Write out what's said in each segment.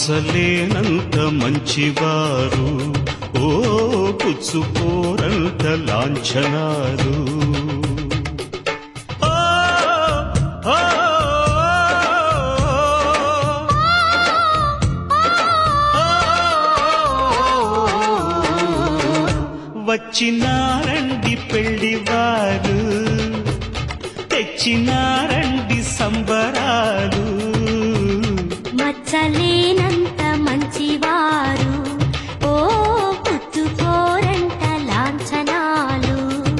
మచ్చలేనంత మంచివారు ఓ పుచ్చుకోరంత లాంఛనాలు ఓ, ఓ, వచ్చినారండి పెళ్లివారు తెచ్చినారండి సంబరాలు మచ్చలేనంత మంచివారు ఓ పుచ్చుకోరంట లాంఛనాలు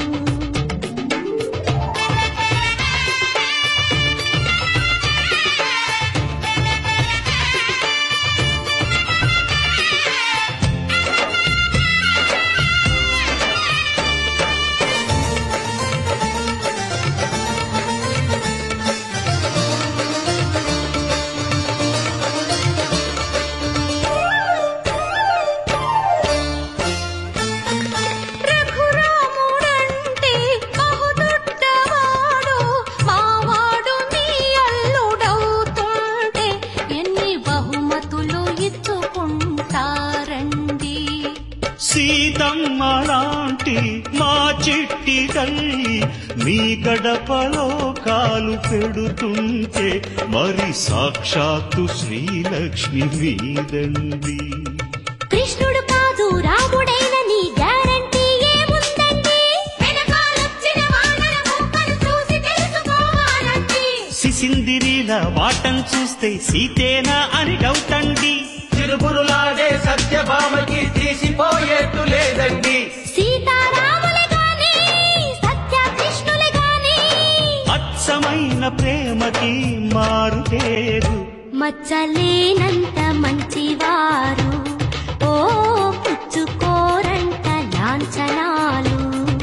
రఘురాముడంటే బహుదొడ్డవాడు మావాడు నీ అల్లుడవుతుంటే ఎన్ని బహుమతులు ఇచ్చుకుంటారండి సీతమ్మ లాంటి మా చిట్టి తల్లి మీ గడపలో కాలు పెడుతుంటే మరి సాక్షాత్తు శ్రీలక్ష్మి మీదండి కృష్ణుడు కాదు రాముడైన నీ గ్యారంటీ ఏముందండి వెనకాలొచ్చిన వానర మూకను చూసి తెలుసుకోవాలండి సిసిందిరీల వాటం చూస్తే సీతేనా అని డౌట్ అండి చిరుపురులాడే సత్యభామకి తీసిపోయేట్టు లేదండి సీతారాములే గాని సత్య కృష్ణులే గాని అచ్చమైన ప్రేమకి మారు పేరు మచ్చలేనంత మంచివారు ఓ పుచ్చుకోరంట లాంఛనాలు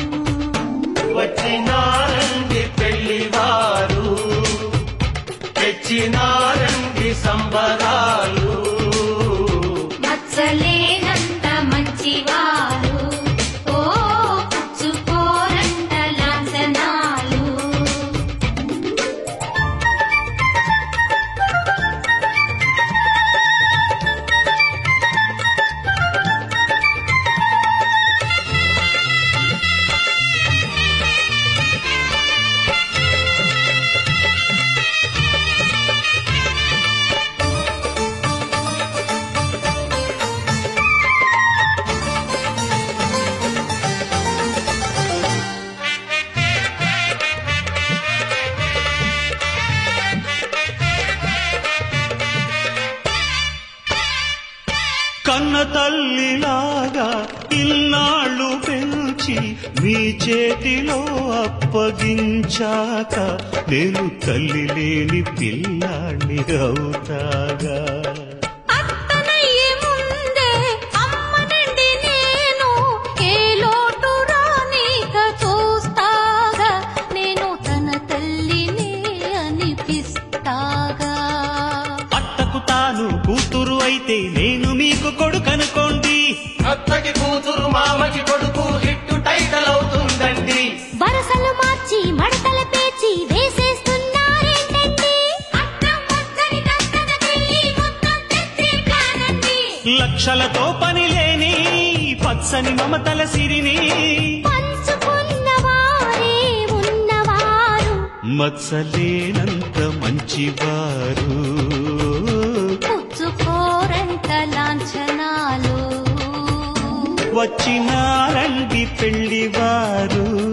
వచ్చినారండి పెళ్లివారు తెచ్చినారండి సంబరాలు మచ్చలేనంత మంచివారు ఓ పుచ్చుకోరంట లాంఛనాలు కన్న తల్లిలాగా ఇన్నాళ్ళు పెంచి మీ చేతిలో అప్పగించాక నేను తల్లి లేని పిల్లాన్ని అవుతాగా అత్తనయ్యే ముందే అమ్మనండి నేను ఏ లోటు రానీక చూస్తాగా నేను తన తల్లిని అనిపిస్తాగా అత్తకు తాను కూతురు అయితే నేను మీకు కొడుకనుకోండి అత్తకి కూతురు మామకి కొడుకు హిట్టు టైటల్ అవుతుందండి వరసలు మార్చి మడతల పేచి వేసేస్తున్నారేంటండి అత్తం ముద్దని దత్తత చెల్లి మొత్తం తెచ్చే కానండి లక్షలతో పని లేని పచ్చని మమతల సిరిని పంచుకున్నవారే ఉన్నవారు మత్సలేనంత మంచివారు పుచ్చుకోరంట లాంఛనాలు వచ్చినారండి పెళ్లివారు